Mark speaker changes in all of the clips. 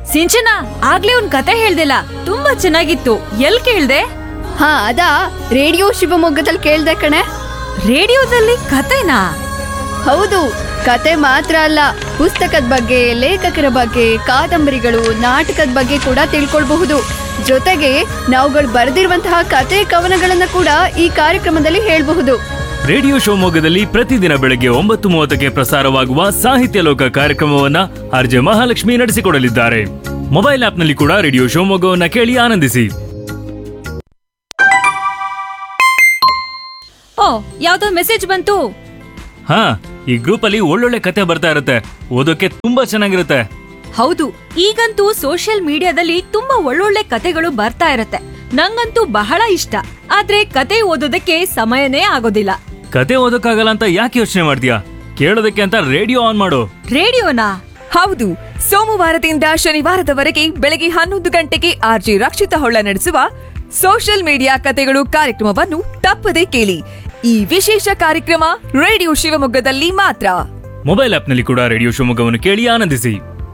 Speaker 1: ಸಿಂಚನ ಆಗ್ಲೇ ಒಂದ್ ಕತೆ ಹೇಳ್ದಿಲ್ಲ ತುಂಬಾ ಚೆನ್ನಾಗಿತ್ತು ಎಲ್ ಕೇಳ್ದೆ
Speaker 2: ಹಾ ಅದಾ ರೇಡಿಯೋ ಶಿವಮೊಗ್ಗದಲ್ಲಿ ಕೇಳ್ದೆ ಕಣೆ
Speaker 1: ರೇಡಿಯೋದಲ್ಲಿ ಕತೆನಾ
Speaker 2: ಹೌದು ಕತೆ ಮಾತ್ರ ಅಲ್ಲ ಪುಸ್ತಕದ ಬಗ್ಗೆ ಲೇಖಕರ ಬಗ್ಗೆ ಕಾದಂಬರಿಗಳು ನಾಟಕದ ಬಗ್ಗೆ ಕೂಡ ತಿಳ್ಕೊಳ್ಬಹುದು ಜೊತೆಗೆ ನಾವುಗಳು ಬರೆದಿರುವಂತಹ ಕತೆ ಕವನಗಳನ್ನ ಕೂಡ ಈ ಕಾರ್ಯಕ್ರಮದಲ್ಲಿ ಹೇಳ್ಬಹುದು
Speaker 3: ರೇಡಿಯೋ ಶಿವಮೊಗ್ಗದಲ್ಲಿ ಪ್ರತಿದಿನ ಬೆಳಗ್ಗೆ ಒಂಬತ್ತು ಮೂವತ್ತಕ್ಕೆ ಪ್ರಸಾರವಾಗುವ ಸಾಹಿತ್ಯ ಲೋಕ ಕಾರ್ಯಕ್ರಮವನ್ನ ಆರ್ಜೆ ಮಹಾಲಕ್ಷ್ಮಿ ನಡೆಸಿಕೊಡಲಿದ್ದಾರೆ ಮೊಬೈಲ್ ಆಪ್ನಲ್ಲಿ ಕೂಡ ರೇಡಿಯೋ ಶಿವಮೊಗ್ಗವನ್ನ ಕೇಳಿ ಆನಂದಿಸಿ
Speaker 1: ಓ ಯಾವ್ದೋ ಮೆಸೇಜ್ ಬಂತು
Speaker 3: ಹಾ ಈ ಗ್ರೂಪ್ ಅಲ್ಲಿ ಒಳ್ಳೊಳ್ಳೆ ಕತೆ ಬರ್ತಾ ಇರುತ್ತೆ ಓದೋಕೆ ತುಂಬಾ ಚೆನ್ನಾಗಿರುತ್ತೆ
Speaker 1: ಹೌದು ಈಗಂತೂ ಸೋಷಿಯಲ್ ಮೀಡಿಯಾದಲ್ಲಿ ತುಂಬಾ ಒಳ್ಳೊಳ್ಳೆ ಕತೆಗಳು ಬರ್ತಾ ಇರತ್ತೆ ನಂಗಂತೂ ಬಹಳ ಇಷ್ಟ ಆದ್ರೆ ಕತೆ ಓದೋದಕ್ಕೆ ಸಮಯನೇ ಆಗೋದಿಲ್ಲ
Speaker 3: ಕತೆ ಓದೋಕ್ಕಾಗಲ್ಲ ಅಂತ ಯಾಕೆ ಯೋಚನೆ ಮಾಡ್ತೀಯಾ ಕೇಳೋದಕ್ಕೆ ಅಂತ ರೇಡಿಯೋ ಆನ್ ಮಾಡು
Speaker 1: ರೇಡಿಯೋನಾ
Speaker 4: ಹೌದು ಸೋಮವಾರದಿಂದ ಶನಿವಾರದವರೆಗೆ ಬೆಳಗ್ಗೆ ಹನ್ನೊಂದು ಗಂಟೆಗೆ ಆರ್ಜಿ ರಕ್ಷಿತ ಹೊಳ್ಳ ನಡೆಸುವ ಸೋಷಿಯಲ್ ಮೀಡಿಯಾ ಕತೆಗಳು ಕಾರ್ಯಕ್ರಮವನ್ನು ತಪ್ಪದೇ ಕೇಳಿ ಈ ವಿಶೇಷ ಕಾರ್ಯಕ್ರಮ ರೇಡಿಯೋ ಶಿವಮೊಗ್ಗದಲ್ಲಿ ಮಾತ್ರ
Speaker 3: ಮೊಬೈಲ್ ಆಪ್ನಲ್ಲಿ ಕೂಡ ರೇಡಿಯೋ ಶಿವಮೊಗ್ಗವನ್ನು ಕೇಳಿ ಆನಂದಿಸಿ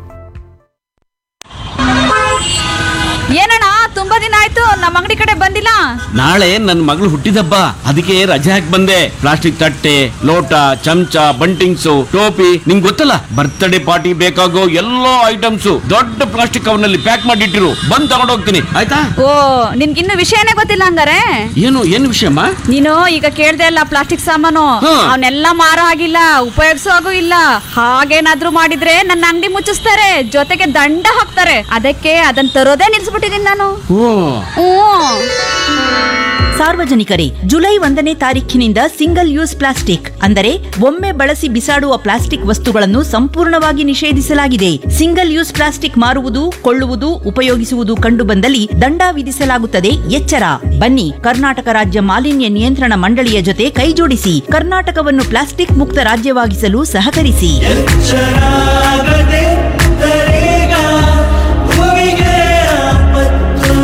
Speaker 1: ಏನಣ್ಣ ತುಂಬಾ ದಿನ ಆಯ್ತು ನಮ್ಮ ಅಂಗಡಿ ಕಡೆ ಬಂದಿಲ್ಲ
Speaker 5: ನಾಳೆ ನನ್ನ ಮಗಳು ಹುಟ್ಟಿದಬ್ಬ ಅದಕ್ಕೆ ರಜೆ ಹಾಕಿ ಬಂದೆ ಪ್ಲಾಸ್ಟಿಕ್ ತಟ್ಟೆ ಲೋಟ ಚಮಚ ಬಂಟಿಂಗ್ಸು ಟೋಪಿ ನಿಂಗ್ ಗೊತ್ತಲ್ಲ ಬರ್ತ್ಡೇ ಪಾರ್ಟಿ ಬೇಕಾಗೋ ಎಲ್ಲಾ ಐಟಮ್ಸ್ ದೊಡ್ಡ ಪ್ಲಾಸ್ಟಿಕ್ ಕವರ್ನಲ್ಲಿ ಪ್ಯಾಕ್ ಮಾಡಿಟ್ಟಿರು ಬಂದ್ ತಗೊಂಡ್ ಹೋಗ್ತೀನಿ ಆಯ್ತಾ
Speaker 1: ಓ ನಿನ್ಗಿನ್ನು ವಿಷಯನೇ ಗೊತ್ತಿಲ್ಲ ಹಂಗಾರೆ
Speaker 5: ಏನು ಏನು ವಿಷಯಮ್ಮ
Speaker 1: ನೀನು ಈಗ ಕೇಳ್ದೆ ಅಲ್ಲ ಪ್ಲಾಸ್ಟಿಕ್ ಸಾಮಾನು
Speaker 5: ಹಾ.
Speaker 1: ಅವನ್ನೆಲ್ಲ ಮಾರೋ ಆಗಿಲ್ಲ ಉಪಯೋಗಿಸೋ ಹಾಗೂ ಇಲ್ಲ ಹಾಗೇನಾದ್ರೂ ಮಾಡಿದ್ರೆ ನನ್ನ ಅಂಗಡಿ ಮುಚ್ಚಿಸ್ತಾರೆ ಜೊತೆಗೆ ದಂಡ ಹಾಕ್ತಾರೆ ಅದಕ್ಕೆ ಅದನ್ನ ತರೋದೇ ನಿಲ್ಸ್ಬಿಟ್ಟಿದೀನಿ ನಾನು
Speaker 5: ಓ
Speaker 1: ಹ್ಮ್
Speaker 6: ಸಾರ್ವಜನಿಕರೇ ಜುಲೈ ಒಂದನೇ ತಾರೀಖಿನಿಂದ ಸಿಂಗಲ್ ಯೂಸ್ ಪ್ಲಾಸ್ಟಿಕ್ ಅಂದರೆ ಒಮ್ಮೆ ಬಳಸಿ ಬಿಸಾಡುವ ಪ್ಲಾಸ್ಟಿಕ್ ವಸ್ತುಗಳನ್ನು ಸಂಪೂರ್ಣವಾಗಿ ನಿಷೇಧಿಸಲಾಗಿದೆ ಸಿಂಗಲ್ ಯೂಸ್ ಪ್ಲಾಸ್ಟಿಕ್ ಮಾರುವುದು ಕೊಳ್ಳುವುದು ಉಪಯೋಗಿಸುವುದು ಕಂಡುಬಂದಲ್ಲಿ ದಂಡ ವಿಧಿಸಲಾಗುತ್ತದೆ ಎಚ್ಚರ ಬನ್ನಿ ಕರ್ನಾಟಕ ರಾಜ್ಯ ಮಾಲಿನ್ಯ ನಿಯಂತ್ರಣ ಮಂಡಳಿಯ ಜೊತೆ ಕೈಜೋಡಿಸಿ ಕರ್ನಾಟಕವನ್ನು ಪ್ಲಾಸ್ಟಿಕ್ ಮುಕ್ತ ರಾಜ್ಯವಾಗಿಸಲು ಸಹಕರಿಸಿ
Speaker 7: ಶರಾಗದೆ ತರೇಗ ಭೂಮಿಗೆ ಆಪತ್ತು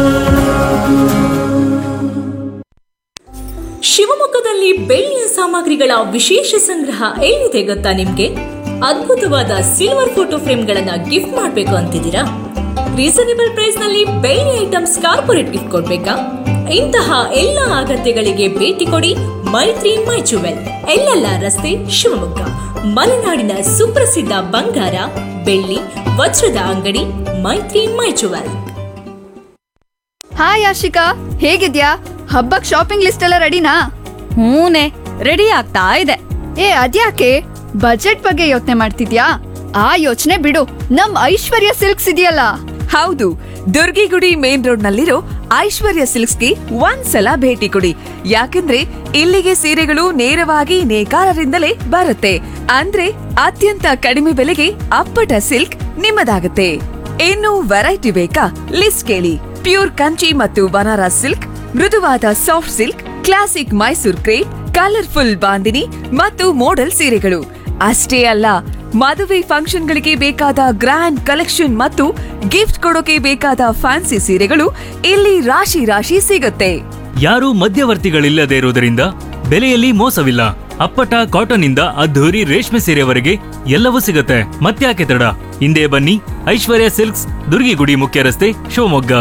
Speaker 8: ಶಿವಮೊಗ್ಗದಲ್ಲಿ ಬೆಳ್ಳಿಯ ಸಾಮಗ್ರಿಗಳ ವಿಶೇಷ ಸಂಗ್ರಹ ಎಲ್ಲಿದೆ ಗೊತ್ತಾ ನಿಮ್ಗೆ ಅದ್ಭುತವಾದ ಸಿಲ್ವರ್ ಫೋಟೋ ಫ್ರೇಮ್ಗಳನ್ನ ಗಿಫ್ಟ್ ಮಾಡ್ಬೇಕು ಅಂತಿದ್ದೀರಾ ರೀಸನೇಬಲ್ ಪ್ರೈಸ್ ನಲ್ಲಿ ಬೆಳ್ಳಿ ಐಟಮ್ಸ್ ಕಾರ್ಪೊರೇಟ್ ಗಿಫ್ಟ್ ಕೊಡ್ಬೇಕಾ ಇಂತಹ ಎಲ್ಲ ಅಗತ್ಯಗಳಿಗೆ ಭೇಟಿ ಕೊಡಿ ಮೈತ್ರಿ ಮೈ ಜುವೆಲ್ ಎಲ್ಲೆಲ್ಲ ರಸ್ತೆ ಶಿವಮೊಗ್ಗ ಮಲೆನಾಡಿನ ಸುಪ್ರಸಿದ್ಧ ಬಂಗಾರ ಬೆಳ್ಳಿ ವಜ್ರದ ಅಂಗಡಿ ಮೈತ್ರಿ ಮೈ ಜುವೆಲ್
Speaker 2: ಹಾಯ್ ಆಶಿಕಾ ಹೇಗಿದ್ಯಾ ಹಬ್ಬಕ್ ಶಾಪಿಂಗ್ ಲಿಸ್ಟ್ ಎಲ್ಲ ರೆಡಿನಾ
Speaker 1: ಹೂನೆ ರೆಡಿ ಆಗ್ತಾ ಇದೆ
Speaker 2: ಏ ಅದ್ಯಾಕೆ ಬಜೆಟ್ ಬಗ್ಗೆ ಯೋಚನೆ ಮಾಡ್ತಿದ್ಯಾ ಆ ಯೋಚನೆ ಬಿಡು ನಮ್ ಐಶ್ವರ್ಯ ಸಿಲ್ಕ್ಸ್ ಇದೆಯಲ್ಲ
Speaker 4: ಹೌದು ದುರ್ಗಿಗುಡಿ ಮೇನ್ ರೋಡ್ ನಲ್ಲಿರೋ ಐಶ್ವರ್ಯ ಸಿಲ್ಕ್ಸ್ಗೆ ಒಂದ್ಸಲ ಭೇಟಿ ಕೊಡಿ ಯಾಕಂದ್ರೆ ಇಲ್ಲಿಗೆ ಸೀರೆಗಳು ನೇರವಾಗಿ ನೇಕಾರರಿಂದಲೇ ಬರುತ್ತೆ ಅಂದ್ರೆ ಅತ್ಯಂತ ಕಡಿಮೆ ಬೆಲೆಗೆ ಅಪ್ಪಟ ಸಿಲ್ಕ್ ನಿಮ್ಮದಾಗುತ್ತೆ ಇನ್ನು ವೆರೈಟಿ ಬೇಕಾ ಲಿಸ್ಟ್ ಕೇಳಿ ಪ್ಯೂರ್ ಕಂಚಿ ಮತ್ತು ಬನಾರಸ್ ಸಿಲ್ಕ್ ಮೃದುವಾದ soft silk classic Mysore crepe colourful bandhani ಮತ್ತು ಮೋಡಲ್ ಸೀರೆಗಳು ಅಷ್ಟೇ ಅಲ್ಲ ಮದುವೆ ಫಂಕ್ಷನ್ಗಳಿಗೆ ಬೇಕಾದ ಗ್ರ್ಯಾಂಡ್ ಕಲೆಕ್ಷನ್ ಮತ್ತು ಗಿಫ್ಟ್ ಕೊಡೋಕೆ ಬೇಕಾದ ಫ್ಯಾನ್ಸಿ ಸೀರೆಗಳು ಇಲ್ಲಿ ರಾಶಿ ರಾಶಿ ಸಿಗುತ್ತೆ
Speaker 3: ಯಾರೂ ಮಧ್ಯವರ್ತಿಗಳಿಲ್ಲದೆ ಇರುವುದರಿಂದ ಬೆಲೆಯಲ್ಲಿ ಮೋಸವಿಲ್ಲ ಅಪ್ಪಟ ಕಾಟನ್ ಇಂದ ಅದ್ಧೂರಿ ರೇಷ್ಮೆ ಸೀರೆವರೆಗೆ ಎಲ್ಲವೂ ಸಿಗುತ್ತೆ ಮತ್ತ್ಯಾಕೆ ತಡ ಹಿಂದೆ ಬನ್ನಿ ಐಶ್ವರ್ಯ ಸಿಲ್ಕ್ಸ್ ದುರ್ಗಿಗುಡಿ ಮುಖ್ಯ ರಸ್ತೆ ಶಿವಮೊಗ್ಗ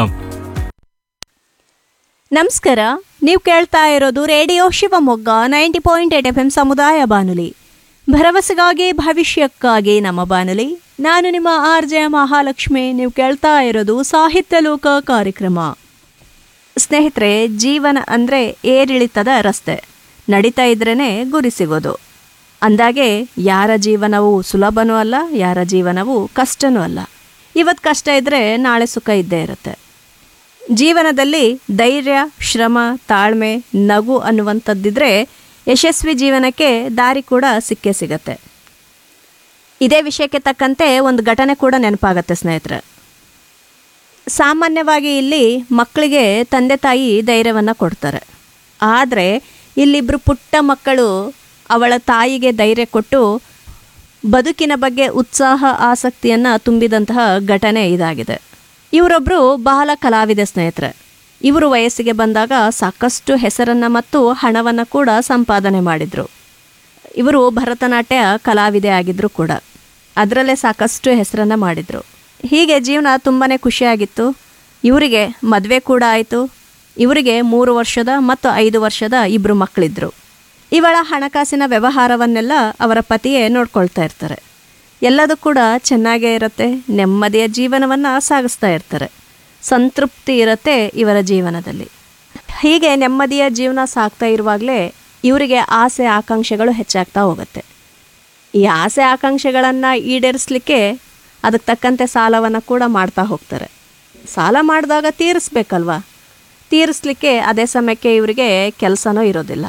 Speaker 9: ನಮಸ್ಕಾರ ನೀವು ಕೇಳ್ತಾ ಇರೋದು radio Shivamogga ninety point eight F M ಸಮುದಾಯ ಬಾನುಲಿ ಭರವಸೆಗಾಗಿ ಭವಿಷ್ಯಕ್ಕಾಗಿ ನಮ್ಮ ಬಾನುಲಿ ನಾನು ನಿಮ್ಮ ಆರ್ ಜೆ ಮಹಾಲಕ್ಷ್ಮಿ ನೀವು ಕೇಳ್ತಾ ಇರೋದು ಸಾಹಿತ್ಯ ಲೋಕ ಕಾರ್ಯಕ್ರಮ ಸ್ನೇಹಿತರೆ ಜೀವನ ಅಂದರೆ ಏರಿಳಿತದ ರಸ್ತೆ ನಡೀತಾ ಇದ್ರೇ ಗುರಿ ಸಿಗೋದು ಅಂದಾಗೆ ಯಾರ ಜೀವನವೂ ಸುಲಭನೂ ಅಲ್ಲ ಯಾರ ಜೀವನವೂ ಕಷ್ಟನೂ ಅಲ್ಲ ಇವತ್ತು ಕಷ್ಟ ಇದ್ದರೆ ನಾಳೆ ಸುಖ ಇದ್ದೇ ಇರುತ್ತೆ ಜೀವನದಲ್ಲಿ ಧೈರ್ಯ ಶ್ರಮ ತಾಳ್ಮೆ ನಗು ಅನ್ನುವಂಥದ್ದಿದ್ರೆ ಯಶಸ್ವಿ ಜೀವನಕ್ಕೆ ದಾರಿ ಕೂಡ ಸಿಕ್ಕೇ ಸಿಗತ್ತೆ ಇದೇ ವಿಷಯಕ್ಕೆ ತಕ್ಕಂತೆ ಒಂದು ಘಟನೆ ಕೂಡ ನೆನಪಾಗತ್ತೆ ಸ್ನೇಹಿತರೆ ಸಾಮಾನ್ಯವಾಗಿ ಇಲ್ಲಿ ಮಕ್ಕಳಿಗೆ ತಂದೆ ತಾಯಿ ಧೈರ್ಯವನ್ನು ಕೊಡ್ತಾರೆ ಆದರೆ ಇಲ್ಲಿಬ್ಬರು ಪುಟ್ಟ ಮಕ್ಕಳು ಅವಳ ತಾಯಿಗೆ ಧೈರ್ಯ ಕೊಟ್ಟು ಬದುಕಿನ ಬಗ್ಗೆ ಉತ್ಸಾಹ ಆಸಕ್ತಿಯನ್ನು ತುಂಬಿದಂತಹ ಘಟನೆ ಇದಾಗಿದೆ ಇವರೊಬ್ಬರು ಬಹಳ ಕಲಾವಿದೆ ಸ್ನೇಹಿತರೆ ಇವರು ವಯಸ್ಸಿಗೆ ಬಂದಾಗ ಸಾಕಷ್ಟು ಹೆಸರನ್ನು ಮತ್ತು ಹಣವನ್ನು ಕೂಡ ಸಂಪಾದನೆ ಮಾಡಿದರು ಇವರು ಭರತನಾಟ್ಯ ಕಲಾವಿದೆ ಆಗಿದ್ದರು ಕೂಡ ಅದರಲ್ಲೇ ಸಾಕಷ್ಟು ಹೆಸರನ್ನು ಮಾಡಿದರು ಹೀಗೆ ಜೀವನ ತುಂಬಾ ಖುಷಿಯಾಗಿತ್ತು ಇವರಿಗೆ ಮದುವೆ ಕೂಡ ಆಯಿತು ಇವರಿಗೆ ಮೂರು ವರ್ಷದ ಮತ್ತು ಐದು ವರ್ಷದ ಇಬ್ಬರು ಮಕ್ಕಳಿದ್ರು ಇವಳ ಹಣಕಾಸಿನ ವ್ಯವಹಾರವನ್ನೆಲ್ಲ ಅವರ ಪತಿಯೇ ನೋಡ್ಕೊಳ್ತಾ ಇರ್ತಾರೆ ಎಲ್ಲದೂ ಕೂಡ ಚೆನ್ನಾಗೇ ಇರುತ್ತೆ ನೆಮ್ಮದಿಯ ಜೀವನವನ್ನು ಸಾಗಿಸ್ತಾ ಇರ್ತಾರೆ ಸಂತೃಪ್ತಿ ಇರುತ್ತೆ ಇವರ ಜೀವನದಲ್ಲಿ ಹೀಗೆ ನೆಮ್ಮದಿಯ ಜೀವನ ಸಾಗ್ತಾ ಇರುವಾಗಲೇ ಇವರಿಗೆ ಆಸೆ ಆಕಾಂಕ್ಷೆಗಳು ಹೆಚ್ಚಾಗ್ತಾ ಹೋಗುತ್ತೆ ಈ ಆಸೆ ಆಕಾಂಕ್ಷೆಗಳನ್ನು ಈಡೇರಿಸಲಿಕ್ಕೆ ಅದಕ್ಕೆ ತಕ್ಕಂತೆ ಸಾಲವನ್ನು ಕೂಡ ಮಾಡ್ತಾ ಹೋಗ್ತಾರೆ ಸಾಲ ಮಾಡಿದಾಗ ತೀರಿಸ್ಬೇಕಲ್ವಾ ತೀರಿಸ್ಲಿಕ್ಕೆ ಅದೇ ಸಮಯಕ್ಕೆ ಇವರಿಗೆ ಕೆಲಸನೂ ಇರೋದಿಲ್ಲ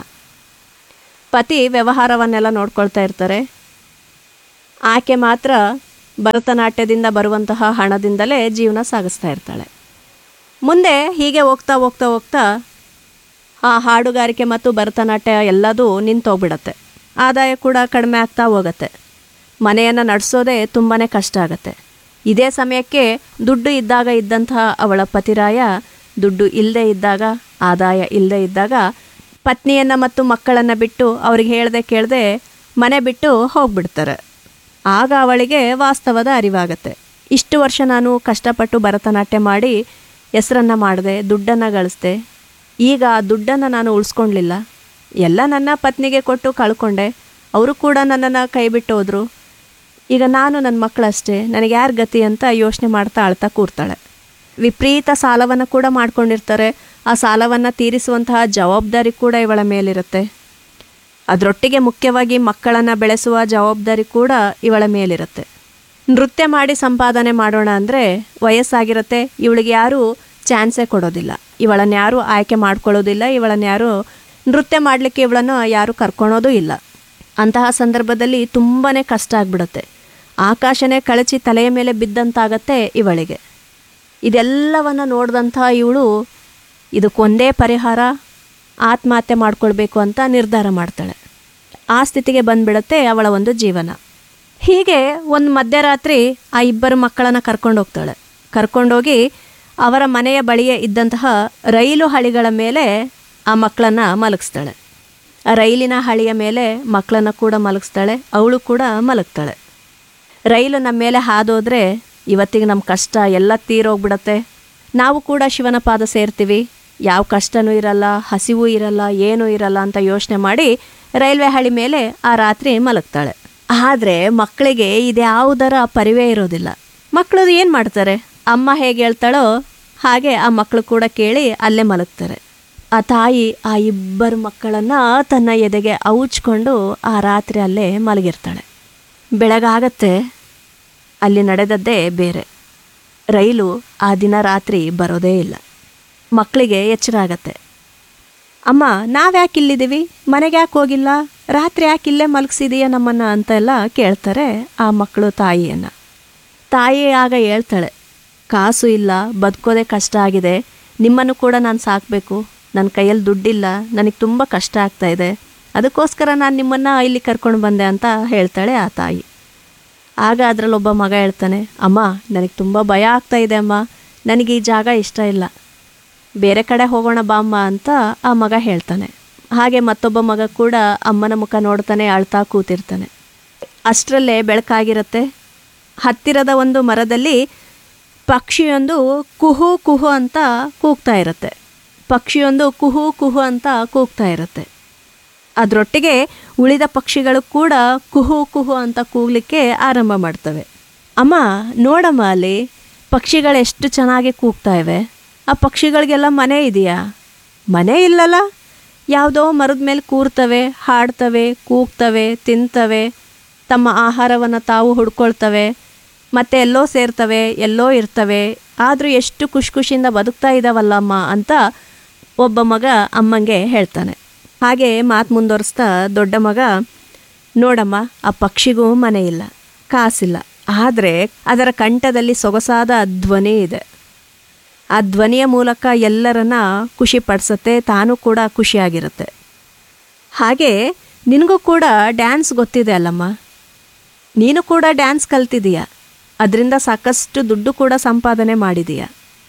Speaker 9: ಪತಿ ವ್ಯವಹಾರವನ್ನೆಲ್ಲ ನೋಡ್ಕೊಳ್ತಾ ಇರ್ತಾರೆ ಆಕೆ ಮಾತ್ರ ಭರತನಾಟ್ಯದಿಂದ ಬರುವಂತಹ ಹಣದಿಂದಲೇ ಜೀವನ ಸಾಗಿಸ್ತಾ ಇರ್ತಾಳೆ ಮುಂದೆ ಹೀಗೆ ಹೋಗ್ತಾ ಹೋಗ್ತಾ ಹೋಗ್ತಾ ಆ ಹಾಡುಗಾರಿಕೆ ಮತ್ತು ಭರತನಾಟ್ಯ ಎಲ್ಲದೂ ನಿಂತೋಗ್ಬಿಡತ್ತೆ ಆದಾಯ ಕೂಡ ಕಡಿಮೆ ಆಗ್ತಾ ಹೋಗುತ್ತೆ ಮನೆಯನ್ನು ನಡೆಸೋದೇ ತುಂಬಾ ಕಷ್ಟ ಆಗುತ್ತೆ ಇದೇ ಸಮಯಕ್ಕೆ ದುಡ್ಡು ಇದ್ದಾಗ ಇದ್ದಂತಹ ಅವಳ ಪತಿರಾಯ ದುಡ್ಡು ಇಲ್ಲದೆ ಇದ್ದಾಗ ಆದಾಯ ಇಲ್ಲದೆ ಇದ್ದಾಗ ಪತ್ನಿಯನ್ನು ಮತ್ತು ಮಕ್ಕಳನ್ನು ಬಿಟ್ಟು ಅವ್ರಿಗೆ ಹೇಳ್ದೆ ಕೇಳದೆ ಮನೆ ಬಿಟ್ಟು ಹೋಗ್ಬಿಡ್ತಾರೆ ಆಗ ಅವಳಿಗೆ ವಾಸ್ತವದ ಅರಿವಾಗತ್ತೆ ಇಷ್ಟು ವರ್ಷ ನಾನು ಕಷ್ಟಪಟ್ಟು ಭರತನಾಟ್ಯ ಮಾಡಿ ಹೆಸರನ್ನು ಮಾಡಿದೆ ದುಡ್ಡನ್ನು ಗಳಿಸ್ದೆ ಈಗ ಆ ದುಡ್ಡನ್ನು ನಾನು ಉಳಿಸ್ಕೊಳ್ಲಿಲ್ಲ ಎಲ್ಲ ನನ್ನ ಪತ್ನಿಗೆ ಕೊಟ್ಟು ಕಳ್ಕೊಂಡೆ ಅವರು ಕೂಡ ನನ್ನನ್ನು ಕೈ ಬಿಟ್ಟು ಹೋದರು ಈಗ ನಾನು ನನ್ನ ಮಕ್ಕಳಷ್ಟೇ ನನಗೆ ಯಾರು ಗತಿ ಅಂತ ಯೋಚನೆ ಮಾಡ್ತಾ ಅಳ್ತಾ ಕೂರ್ತಾಳೆ ವಿಪರೀತ ಸಾಲವನ್ನು ಕೂಡ ಮಾಡ್ಕೊಂಡಿರ್ತಾರೆ ಆ ಸಾಲವನ್ನು ತೀರಿಸುವಂತಹ ಜವಾಬ್ದಾರಿ ಕೂಡ ಇವಳ ಮೇಲಿರುತ್ತೆ ಅದರೊಟ್ಟಿಗೆ ಮುಖ್ಯವಾಗಿ ಮಕ್ಕಳನ್ನು ಬೆಳೆಸುವ ಜವಾಬ್ದಾರಿ ಕೂಡ ಇವಳ ಮೇಲಿರುತ್ತೆ ನೃತ್ಯ ಮಾಡಿ ಸಂಪಾದನೆ ಮಾಡೋಣ ಅಂದರೆ ವಯಸ್ಸಾಗಿರುತ್ತೆ ಇವಳಿಗೆ ಯಾರೂ ಚಾನ್ಸೇ ಕೊಡೋದಿಲ್ಲ ಇವಳನ್ನು ಯಾರೂ ಆಯ್ಕೆ ಮಾಡ್ಕೊಳ್ಳೋದಿಲ್ಲ ಇವಳನ್ನು ಯಾರೂ ನೃತ್ಯ ಮಾಡಲಿಕ್ಕೆ ಇವಳನ್ನು ಯಾರೂ ಕರ್ಕೊಳೋದು ಇಲ್ಲ ಅಂತಹ ಸಂದರ್ಭದಲ್ಲಿ ತುಂಬಾ ಕಷ್ಟ ಆಗಿಬಿಡುತ್ತೆ ಆಕಾಶನೇ ಕಳಚಿ ತಲೆಯ ಮೇಲೆ ಬಿದ್ದಂತಾಗತ್ತೆ ಇವಳಿಗೆ ಇದೆಲ್ಲವನ್ನು ನೋಡಿದಂಥ ಇವಳು ಇದಕ್ಕೊಂದೇ ಪರಿಹಾರ ಆತ್ಮಹತ್ಯೆ ಮಾಡ್ಕೊಳ್ಬೇಕು ಅಂತ ನಿರ್ಧಾರ ಮಾಡ್ತಾಳೆ ಆ ಸ್ಥಿತಿಗೆ ಬಂದ್ಬಿಡತ್ತೆ ಅವಳ ಒಂದು ಜೀವನ ಹೀಗೆ ಒಂದು ಮಧ್ಯರಾತ್ರಿ ಆ ಇಬ್ಬರು ಮಕ್ಕಳನ್ನು ಕರ್ಕೊಂಡು ಹೋಗ್ತಾಳೆ ಕರ್ಕೊಂಡೋಗಿ ಅವರ ಮನೆಯ ಬಳಿಯೇ ಇದ್ದಂತಹ ರೈಲು ಹಳಿಗಳ ಮೇಲೆ ಆ ಮಕ್ಕಳನ್ನು ಮಲಗಿಸ್ತಾಳೆ ಆ ರೈಲಿನ ಹಳಿಯ ಮೇಲೆ ಮಕ್ಕಳನ್ನು ಕೂಡ ಮಲಗಿಸ್ತಾಳೆ ಅವಳು ಕೂಡ ಮಲಗ್ತಾಳೆ ರೈಲು ನಮ್ಮ ಮೇಲೆ ಹಾದೋದ್ರೆ ಇವತ್ತಿಗೆ ನಮ್ಮ ಕಷ್ಟ ಎಲ್ಲ ತೀರೋಗ್ಬಿಡತ್ತೆ ನಾವು ಕೂಡ ಶಿವನ ಪಾದ ಸೇರ್ತೀವಿ ಯಾವ ಕಷ್ಟನೂ ಇರಲ್ಲ ಹಸಿವು ಇರಲ್ಲ ಏನೂ ಇರಲ್ಲ ಅಂತ ಯೋಚನೆ ಮಾಡಿ ರೈಲ್ವೆ ಹಳಿ ಮೇಲೆ ಆ ರಾತ್ರಿ ಮಲಗ್ತಾಳೆ ಆದರೆ ಮಕ್ಕಳಿಗೆ ಇದ್ಯಾವುದರ ಪರಿವೇ ಇರೋದಿಲ್ಲ ಮಕ್ಕಳು ಏನು ಮಾಡ್ತಾರೆ ಅಮ್ಮ ಹೇಗೆ ಹೇಳ್ತಾಳೋ ಹಾಗೆ ಆ ಮಕ್ಕಳು ಕೂಡ ಕೇಳಿ ಅಲ್ಲೇ ಮಲಗ್ತಾರೆ ಆ ತಾಯಿ ಆ ಇಬ್ಬರು ಮಕ್ಕಳನ್ನು ತನ್ನ ಎದೆಗೆ ಔಚ್ಕೊಂಡು ಆ ರಾತ್ರಿ ಅಲ್ಲೇ ಮಲಗಿರ್ತಾಳೆ ಬೆಳಗಾಗತ್ತೆ ಅಲ್ಲಿ ನಡೆದದ್ದೇ ಬೇರೆ ರೈಲು ಆ ದಿನ ರಾತ್ರಿ ಬರೋದೇ ಇಲ್ಲ ಮಕ್ಕಳಿಗೆ ಎಚ್ಚರ ಆಗತ್ತೆ ಅಮ್ಮ ನಾವ್ಯಾಕೆ ಇಲ್ಲಿದ್ದೀವಿ ಮನೆಗೆ ಯಾಕೆ ಹೋಗಿಲ್ಲ ರಾತ್ರಿ ಯಾಕೆ ಇಲ್ಲೇ ಮಲಗಿಸಿದೀಯ ನಮ್ಮನ್ನು ಅಂತೆಲ್ಲ ಕೇಳ್ತಾರೆ ಆ ಮಕ್ಕಳು ತಾಯಿಯನ್ನು ತಾಯಿ ಆಗ ಹೇಳ್ತಾಳೆ ಕಾಸು ಇಲ್ಲ ಬದುಕೋದೇ ಕಷ್ಟ ಆಗಿದೆ ನಿಮ್ಮನ್ನು ಕೂಡ ನಾನು ಸಾಕಬೇಕು ನನ್ನ ಕೈಯಲ್ಲಿ ದುಡ್ಡಿಲ್ಲ ನನಗೆ ತುಂಬ ಕಷ್ಟ ಆಗ್ತಾ ಇದೆ ಅದಕ್ಕೋಸ್ಕರ ನಾನು ನಿಮ್ಮನ್ನು ಇಲ್ಲಿ ಕರ್ಕೊಂಡು ಬಂದೆ ಅಂತ ಹೇಳ್ತಾಳೆ ಆ ತಾಯಿ ಆಗ ಅದರಲ್ಲೊಬ್ಬ ಮಗ ಹೇಳ್ತಾನೆ ಅಮ್ಮ ನನಗೆ ತುಂಬ ಭಯ ಆಗ್ತಾ ಇದೆ ಅಮ್ಮ ನನಗೆ ಈ ಜಾಗ ಇಷ್ಟ ಇಲ್ಲ ಬೇರೆ ಕಡೆ ಹೋಗೋಣ ಬಾ ಅಮ್ಮ ಅಂತ ಆ ಮಗ ಹೇಳ್ತಾನೆ ಹಾಗೆ ಮತ್ತೊಬ್ಬ ಮಗ ಕೂಡ ಅಮ್ಮನ ಮುಖ ನೋಡ್ತಾನೆ ಅಳ್ತಾ ಕೂತಿರ್ತಾನೆ ಅಷ್ಟರಲ್ಲೇ ಬೆಳಕಾಗಿರುತ್ತೆ ಹತ್ತಿರದ ಒಂದು ಮರದಲ್ಲಿ ಪಕ್ಷಿಯೊಂದು ಕುಹು ಕುಹು ಅಂತ ಕೂಗ್ತಾ ಇರುತ್ತೆ ಪಕ್ಷಿಯೊಂದು ಕುಹು ಕುಹು ಅಂತ ಕೂಗ್ತಾ ಇರುತ್ತೆ ಅದರೊಟ್ಟಿಗೆ ಉಳಿದ ಪಕ್ಷಿಗಳು ಕೂಡ ಕುಹು ಕುಹು ಅಂತ ಕೂಗ್ಲಿಕ್ಕೆ ಆರಂಭ ಮಾಡ್ತವೆ ಅಮ್ಮ ನೋಡಮ್ಮ ಅಲ್ಲಿ ಪಕ್ಷಿಗಳು ಎಷ್ಟು ಚೆನ್ನಾಗಿ ಕೂಗ್ತಾ ಇವೆ ಆ ಪಕ್ಷಿಗಳಿಗೆಲ್ಲ ಮನೆ ಇದೆಯಾ ಮನೆ ಇಲ್ಲಲ್ಲ ಯಾವುದೋ ಮರದ ಮೇಲೆ ಕೂರ್ತವೆ ಹಾಡ್ತವೆ ಕೂಗ್ತವೆ ತಿಂತವೆ ತಮ್ಮ ಆಹಾರವನ್ನು ತಾವು ಹುಡ್ಕೊಳ್ತವೆ ಮತ್ತೆ ಎಲ್ಲೋ ಸೇರ್ತವೆ ಎಲ್ಲೋ ಇರ್ತವೆ ಆದರೂ ಎಷ್ಟು ಖುಷಿ ಖುಷಿಯಿಂದ ಬದುಕ್ತಾ ಇದ್ದಾವಲ್ಲಮ್ಮ ಅಂತ ಒಬ್ಬ ಮಗ ಅಮ್ಮಂಗೆ ಹೇಳ್ತಾನೆ ಹಾಗೆ ಮಾತು ಮುಂದುವರಿಸ್ತಾ ದೊಡ್ಡ ಮಗ ನೋಡಮ್ಮ ಆ ಪಕ್ಷಿಗೂ ಮನೆ ಇಲ್ಲ ಕಾಸಿಲ್ಲ ಆದರೆ ಅದರ ಕಂಠದಲ್ಲಿ ಸೊಗಸಾದ ಧ್ವನಿ ಇದೆ ಆ ಧ್ವನಿಯ ಮೂಲಕ ಎಲ್ಲರನ್ನ ಖುಷಿ ಪಡಿಸುತ್ತೆ ತಾನು ಕೂಡ ಖುಷಿಯಾಗಿರುತ್ತೆ ಹಾಗೆ ನಿನಗೂ ಕೂಡ ಡ್ಯಾನ್ಸ್ ಗೊತ್ತಿದೆ ಅಲ್ಲಮ್ಮ ನೀನು ಕೂಡ ಡ್ಯಾನ್ಸ್ ಕಲ್ತಿದೀಯ ಅದರಿಂದ ಸಾಕಷ್ಟು ದುಡ್ಡು ಕೂಡ ಸಂಪಾದನೆ ಮಾಡಿದೀಯ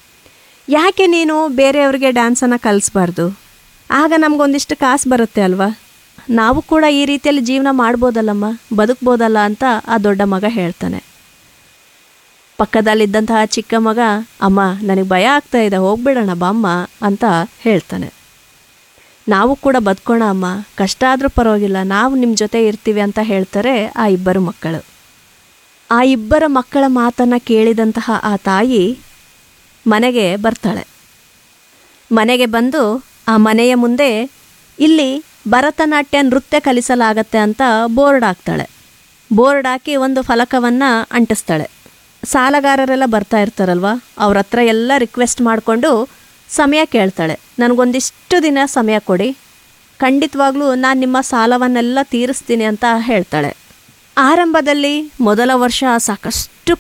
Speaker 9: ಯಾಕೆ ನೀನು ಬೇರೆಯವ್ರಿಗೆ ಡ್ಯಾನ್ಸನ್ನು ಕಲಿಸ್ಬಾರ್ದು ಆಗ ನಮಗೊಂದಿಷ್ಟು ಕಾಸು ಬರುತ್ತೆ ಅಲ್ವಾ ನಾವು ಕೂಡ ಈ ರೀತಿಯಲ್ಲಿ ಜೀವನ ಮಾಡ್ಬೋದಲ್ಲಮ್ಮ ಬದುಕ್ಬೋದಲ್ಲ ಅಂತ ಆ ದೊಡ್ಡ ಮಗ ಹೇಳ್ತಾನೆ ಪಕ್ಕದಲ್ಲಿದ್ದಂತಹ ಚಿಕ್ಕ ಮಗ ಅಮ್ಮ ನನಗೆ ಭಯ ಆಗ್ತಾ ಇದೆ ಹೋಗ್ಬಿಡೋಣ ಬಾಮ್ಮ ಅಂತ ಹೇಳ್ತಾನೆ ನಾವು ಕೂಡ ಬದುಕೋಣ ಅಮ್ಮ ಕಷ್ಟ ಆದರೂ ಪರವಾಗಿಲ್ಲ ನಾವು ನಿಮ್ಮ ಜೊತೆ ಇರ್ತೀವಿ ಅಂತ ಹೇಳ್ತಾರೆ ಆ ಇಬ್ಬರು ಮಕ್ಕಳು ಆ ಇಬ್ಬರ ಮಕ್ಕಳ ಮಾತನ್ನು ಕೇಳಿದಂತಹ ಆ ತಾಯಿ ಮನೆಗೆ ಬರ್ತಾಳೆ ಮನೆಗೆ ಬಂದು ಆ ಮನೆಯ ಮುಂದೆ ಇಲ್ಲಿ ಭರತನಾಟ್ಯ ನೃತ್ಯ ಕಲಿಸಲಾಗತ್ತೆ ಅಂತ ಬೋರ್ಡ್ ಹಾಕ್ತಾಳೆ ಬೋರ್ಡ್ ಹಾಕಿ ಒಂದು ಫಲಕವನ್ನು ಅಂಟಿಸ್ತಾಳೆ ಸಾಲಗಾರರೆಲ್ಲ ಬರ್ತಾ ಇರ್ತಾರಲ್ವ ಅವ್ರ ಹತ್ರ ಎಲ್ಲ ರಿಕ್ವೆಸ್ಟ್ ಮಾಡಿಕೊಂಡು ಸಮಯ ಕೇಳ್ತಾಳೆ ನನಗೊಂದಿಷ್ಟು ದಿನ ಸಮಯ ಕೊಡಿ ಖಂಡಿತವಾಗ್ಲೂ ನಾನು ನಿಮ್ಮ ಸಾಲವನ್ನೆಲ್ಲ ತೀರಿಸ್ತೀನಿ ಅಂತ ಹೇಳ್ತಾಳೆ ಆರಂಭದಲ್ಲಿ ಮೊದಲ ವರ್ಷ ಸಾಕಷ್ಟು